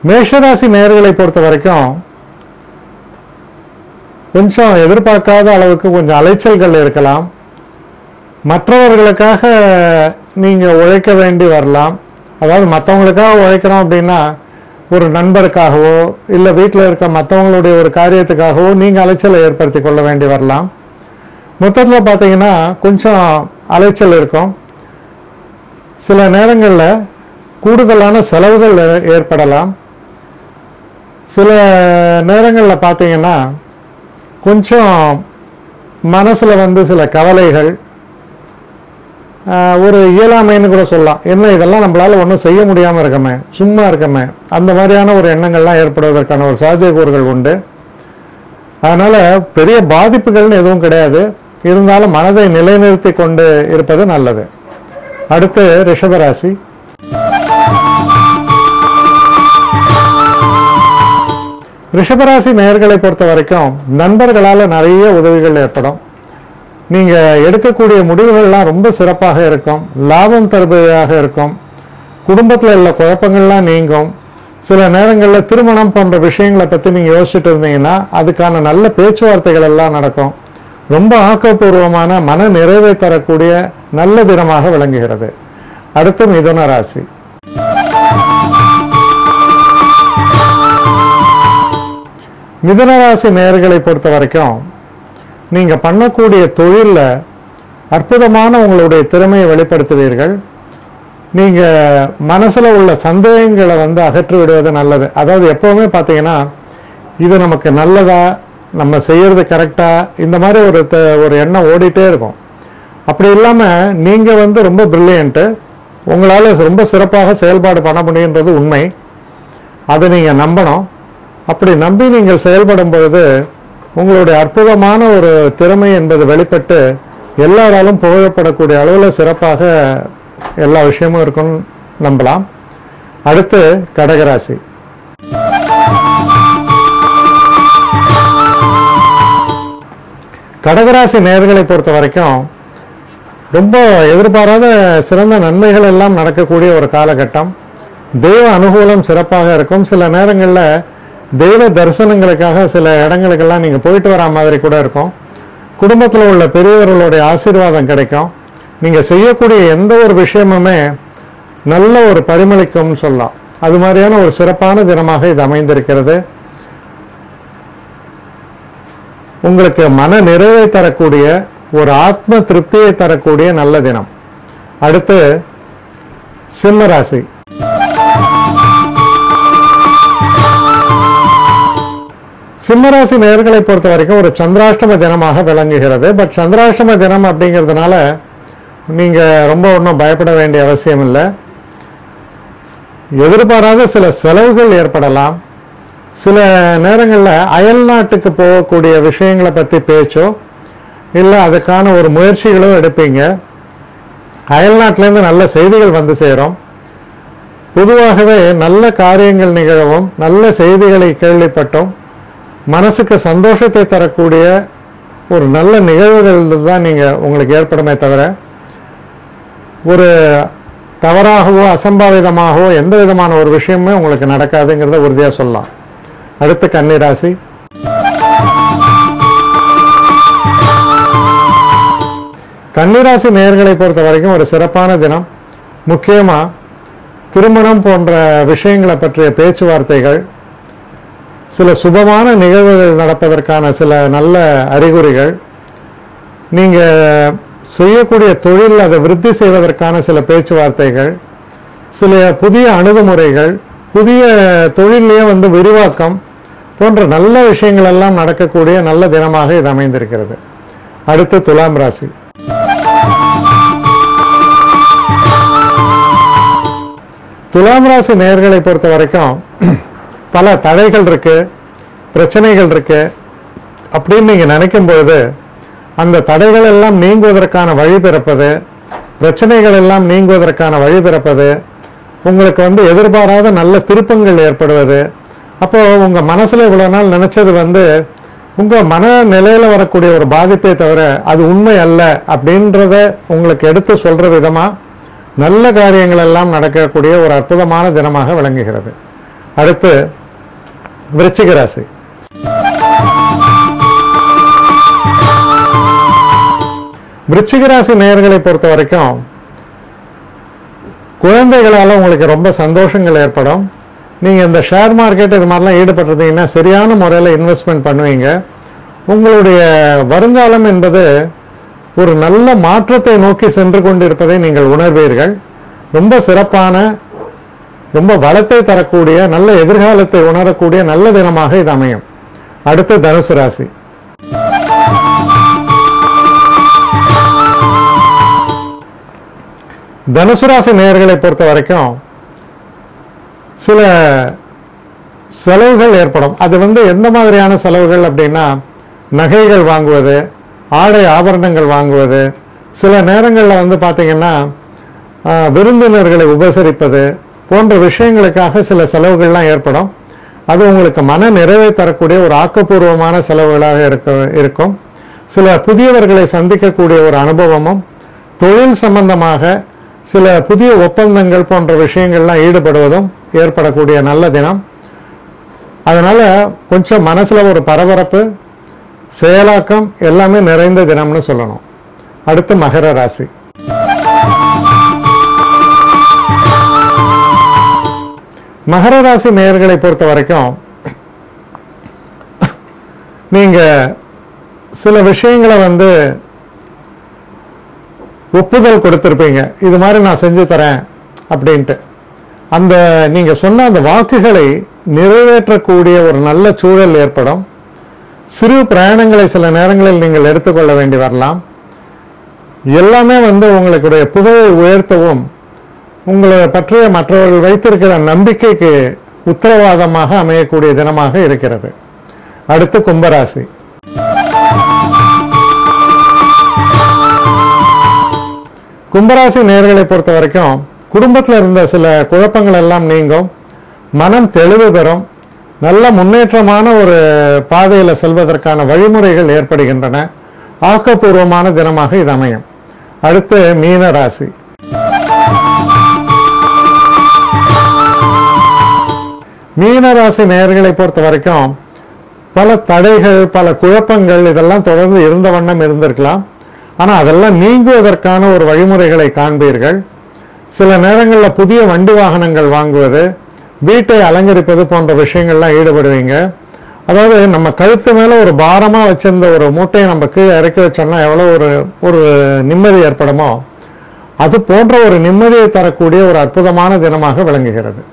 மேஷராசி நேர்களை பொறுத்த வரைக்கும் கொஞ்சம் எதிர்பார்க்காத அளவுக்கு கொஞ்சம் அலைச்சல்கள் இருக்கலாம் மற்றவர்களுக்காக நீங்கள் உழைக்க வேண்டி வரலாம் அதாவது மற்றவங்களுக்காக உழைக்கிறோம் அப்படின்னா ஒரு நண்பருக்காகவோ இல்லை வீட்டில் இருக்க மற்றவங்களுடைய ஒரு காரியத்துக்காகவோ நீங்கள் அலைச்சலை ஏற்படுத்தி கொள்ள வேண்டி வரலாம் மொத்தத்தில் பார்த்தீங்கன்னா கொஞ்சம் அலைச்சல் இருக்கும் சில நேரங்களில் கூடுதலான செலவுகள் ஏ- ஏற்படலாம் சில நேரங்களில் பார்த்தீங்கன்னா கொஞ்சம் மனசில் வந்து சில கவலைகள் ஆஹ், ஒரு இயலாமைன்னு கூட சொல்லலாம் என்ன இதெல்லாம் நம்மளால ஒன்றும் செய்ய முடியாமல் இருக்கமே சும்மா இருக்கமே அந்த மாதிரியான ஒரு எண்ணங்கள்லாம் ஏற்படுவதற்கான ஒரு சாத்தியக்கூறுகள் உண்டு அதனால் பெரிய பாதிப்புகள்னு எதுவும் கிடையாது இருந்தாலும் மனதை நிலைநிறுத்தி கொண்டு இருப்பது நல்லது அடுத்து ரிஷபராசி ரிஷபராசி நேயர்களை பொறுத்த வரைக்கும் நண்பர்களால் நிறைய உதவிகள் ஏற்படும் நீங்கள் எடுக்கக்கூடிய முடிவுகள்லாம் ரொம்ப சிறப்பாக இருக்கும் லாபம் தருபவையாக இருக்கும் குடும்பத்தில் உள்ள குழப்பங்கள்லாம் நீங்கும் சில நேரங்களில் திருமணம் போன்ற விஷயங்களை பற்றி நீங்கள் யோசிச்சுட்டு இருந்தீங்கன்னா அதுக்கான நல்ல பேச்சுவார்த்தைகள் எல்லாம் நடக்கும் ரொம்ப ஆக்கப்பூர்வமான மன நிறைவை தரக்கூடிய நல்ல தினமாக விளங்குகிறது அடுத்து மிதுன ராசி மிதுன ராசி நேயர்களை பொறுத்த வரைக்கும் நீங்கள் பண்ணக்கூடிய தொழிலில் அற்புதமான உங்களுடைய திறமையை வெளிப்படுத்துவீர்கள் நீங்கள் மனசில் உள்ள சந்தேகங்களை வந்து அகற்றி விடுவது நல்லது அதாவது எப்போவுமே பார்த்தீங்கன்னா இது நமக்கு நல்லதா நம்ம செய்கிறது கரெக்டாக இந்த மாதிரி ஒரு த- ஒரு எண்ணம் ஓடிட்டே இருக்கும் அப்படி இல்லாமல் நீங்கள் வந்து ரொம்ப பிரில்லியண்ட்டு உங்களால் ரொம்ப சிறப்பாக செயல்பாடு பண்ண முடியுன்றது உண்மை அதை நீங்கள் நம்பணும் அப்படி நம்பி நீங்கள் செயல்படும் பொழுது உங்களுடைய அற்புதமான ஒரு திறமை என்பது வெளிப்பட்டு எல்லாராலும் புகழப்படக்கூடிய அளவில் சிறப்பாக எல்லா விஷயமும் இருக்கும்னு நம்பலாம் அடுத்து கடகராசி கடகராசி நேர்களை பொறுத்த வரைக்கும் ரொம்ப எதிர்பாராத சிறந்த நன்மைகள் எல்லாம் நடக்கக்கூடிய ஒரு காலகட்டம் தெய்வ அனுகூலம் சிறப்பாக இருக்கும் சில நேரங்களில் தெய்வ தரிசனங்களுக்காக சில இடங்களுக்கெல்லாம் நீங்கள் போயிட்டு வரா மாதிரி கூட இருக்கும் குடும்பத்தில் உள்ள பெரியவர்களுடைய ஆசீர்வாதம் கிடைக்கும் நீங்கள் செய்யக்கூடிய எந்த ஒரு விஷயமுமே நல்ல ஒரு பரிமளிக்கும்னு சொல்லலாம் அது மாதிரியான ஒரு சிறப்பான தினமாக இது அமைந்திருக்கிறது உங்களுக்கு மன நிறைவை தரக்கூடிய ஒரு ஆத்ம திருப்தியை தரக்கூடிய நல்ல தினம் அடுத்து சிம்ம ராசி சிம்மராசி நேர்களை பொறுத்த வரைக்கும் ஒரு சந்திராஷ்டம தினமாக விளங்குகிறது பட் சந்திராஷ்டம தினம் அப்படிங்கிறதுனால நீங்கள் ரொம்ப ஒன்றும் பயப்பட வேண்டிய அவசியம் இல்லை எதிர்பாராத சில செலவுகள் ஏற்படலாம் சில நேரங்களில் அயல் நாட்டுக்கு போகக்கூடிய விஷயங்களை பற்றி பேச்சோ இல்லை அதுக்கான ஒரு முயற்சிகளோ எடுப்பீங்க அயல் நாட்டிலேருந்து நல்ல செய்திகள் வந்து சேரும் பொதுவாகவே நல்ல காரியங்கள் நிகழவும் நல்ல செய்திகளை கேள்விப்பட்டும் மனசுக்கு சந்தோஷத்தை தரக்கூடிய ஒரு நல்ல நிகழ்வுகள் தான் நீங்கள் உங்களுக்கு ஏற்படுமே தவிர ஒரு தவறாகவோ அசம்பாவிதமாகவோ எந்த விதமான ஒரு விஷயமுமே உங்களுக்கு நடக்காதுங்கிறத உறுதியாக சொல்லலாம் அடுத்து கன்னிராசி கன்னிராசி நேயர்களை பொறுத்த வரைக்கும் ஒரு சிறப்பான தினம் முக்கியமாக திருமணம் போன்ற விஷயங்களை பற்றிய பேச்சுவார்த்தைகள் சில சுபமான நிகழ்வுகள் நடப்பதற்கான சில நல்ல அறிகுறிகள் நீங்கள் செய்யக்கூடிய தொழில் அதை விருத்தி செய்வதற்கான சில பேச்சுவார்த்தைகள் சில புதிய அணுகுமுறைகள் புதிய தொழிலையே வந்து விரிவாக்கம் போன்ற நல்ல விஷயங்கள் எல்லாம் நடக்கக்கூடிய நல்ல தினமாக இது அமைந்திருக்கிறது அடுத்து துலாம் ராசி துலாம் ராசி நேயர்களை பொறுத்த வரைக்கும் பல தடைகள் இருக்கு பிரச்சனைகள் இருக்கு அப்படின்னு நீங்கள் நினைக்கும் பொழுது அந்த தடைகள் எல்லாம் நீங்குவதற்கான வழி பிறப்பது பிரச்சனைகள் எல்லாம் நீங்குவதற்கான வழி பிறப்பது உங்களுக்கு வந்து எதிர்பாராத நல்ல திருப்பங்கள் ஏற்படுவது அப்போ உங்க மனசுல இவ்வளவு நாள் நினைச்சது வந்து உங்க மன நிலையில வரக்கூடிய ஒரு பாதிப்பே தவிர அது உண்மை அல்ல அப்படின்றத உங்களுக்கு எடுத்து சொல்ற விதமா நல்ல காரியங்கள் எல்லாம் நடக்கக்கூடிய ஒரு அற்புதமான தினமாக விளங்குகிறது அடுத்து விருச்சிக ராசி விருச்சிக ராசி நேயர்களை பொறுத்த வரைக்கும் குழந்தைகளால் உங்களுக்கு ரொம்ப சந்தோஷங்கள் ஏற்படும் நீங்கள் இந்த ஷேர் மார்க்கெட் இது மாதிரிலாம் ஈடுபட்டிருந்தீங்கன்னா சரியான முறையில் இன்வெஸ்ட்மெண்ட் பண்ணுவீங்க உங்களுடைய வருங்காலம் என்பது ஒரு நல்ல மாற்றத்தை நோக்கி சென்று கொண்டிருப்பதை நீங்கள் உணர்வீர்கள் ரொம்ப சிறப்பான ரொம்ப வளத்தை தரக்கூடிய நல்ல எதிர்காலத்தை உணரக்கூடிய நல்ல தினமாக இது அமையும் அடுத்து தனுசு ராசி தனுசு ராசி நேயர்களை பொறுத்த வரைக்கும் சில செலவுகள் ஏற்படும் அது வந்து எந்த மாதிரியான செலவுகள் அப்படின்னா நகைகள் வாங்குவது ஆடை ஆபரணங்கள் வாங்குவது சில நேரங்களில் வந்து பார்த்தீங்கன்னா ஆஹ், விருந்தினர்களை உபசரிப்பது போன்ற விஷயங்களுக்காக சில செலவுகள்லாம் ஏற்படும் அது உங்களுக்கு மன நிறைவை தரக்கூடிய ஒரு ஆக்கப்பூர்வமான செலவுகளாக இருக்க இருக்கும் சில புதியவர்களை சந்திக்கக்கூடிய ஒரு அனுபவமும் தொழில் சம்பந்தமாக சில புதிய ஒப்பந்தங்கள் போன்ற விஷயங்கள்லாம் ஈடுபடுவதும் ஏற்படக்கூடிய நல்ல தினம் அதனால கொஞ்சம் மனசுல ஒரு பரபரப்பு செயலாக்கம் எல்லாமே நிறைந்த தினம்னு சொல்லணும் அடுத்து மகர ராசி மகர ராசி நேயர்களை பொறுத்த வரைக்கும் நீங்க சில விஷயங்களை வந்து ஒப்புதல் கொடுத்துருப்பீங்க இது மாதிரி நான் செஞ்சு தரேன் அப்படின்ட்டு அந்த நீங்க சொன்ன அந்த வாக்குகளை நிறைவேற்றக்கூடிய ஒரு நல்ல சூழல் ஏற்படும் சிறு பிரயாணங்களை சில நேரங்களில் நீங்கள் எடுத்துக்கொள்ள வேண்டி வரலாம் எல்லாமே வந்து உங்களுடைய புகழை உயர்த்தவும் உங்களை பற்றிய மற்றவர்கள் வைத்திருக்கிற நம்பிக்கைக்கு உத்தரவாதமாக அமையக்கூடிய தினமாக இருக்கிறது அடுத்து கும்பராசி கும்பராசி நேர்களை பொறுத்த வரைக்கும் குடும்பத்தில் இருந்த சில குழப்பங்கள் எல்லாம் நீங்கும் மனம் தெளிவு பெறும் நல்ல முன்னேற்றமான ஒரு பாதையில் செல்வதற்கான வழிமுறைகள் ஏற்படுகின்றன ஆக்கப்பூர்வமான தினமாக இது அமையும் அடுத்து மீன ராசி மீன ராசி நேயர்களை பொறுத்த வரைக்கும் பல தடைகள் பல குழப்பங்கள் இதெல்லாம் தொடர்ந்து இருந்த வண்ணம் இருந்திருக்கலாம் ஆனால் அதெல்லாம் நீங்குவதற்கான ஒரு வழிமுறைகளை காண்பீர்கள் சில நேரங்களில் புதிய வண்டி வாகனங்கள் வாங்குவது வீட்டை அலங்கரிப்பது போன்ற விஷயங்கள்லாம் ஈடுபடுவீங்க அதாவது நம்ம கழுத்து மேலே ஒரு பாரமாக வச்சிருந்த ஒரு மூட்டையை நம்ம கீழே இறக்கி வச்சோம்னா எவ்வளோ ஒரு ஒரு நிம்மதி ஏற்படுமோ அது போன்ற ஒரு நிம்மதியை தரக்கூடிய ஒரு அற்புதமான தினமாக விளங்குகிறது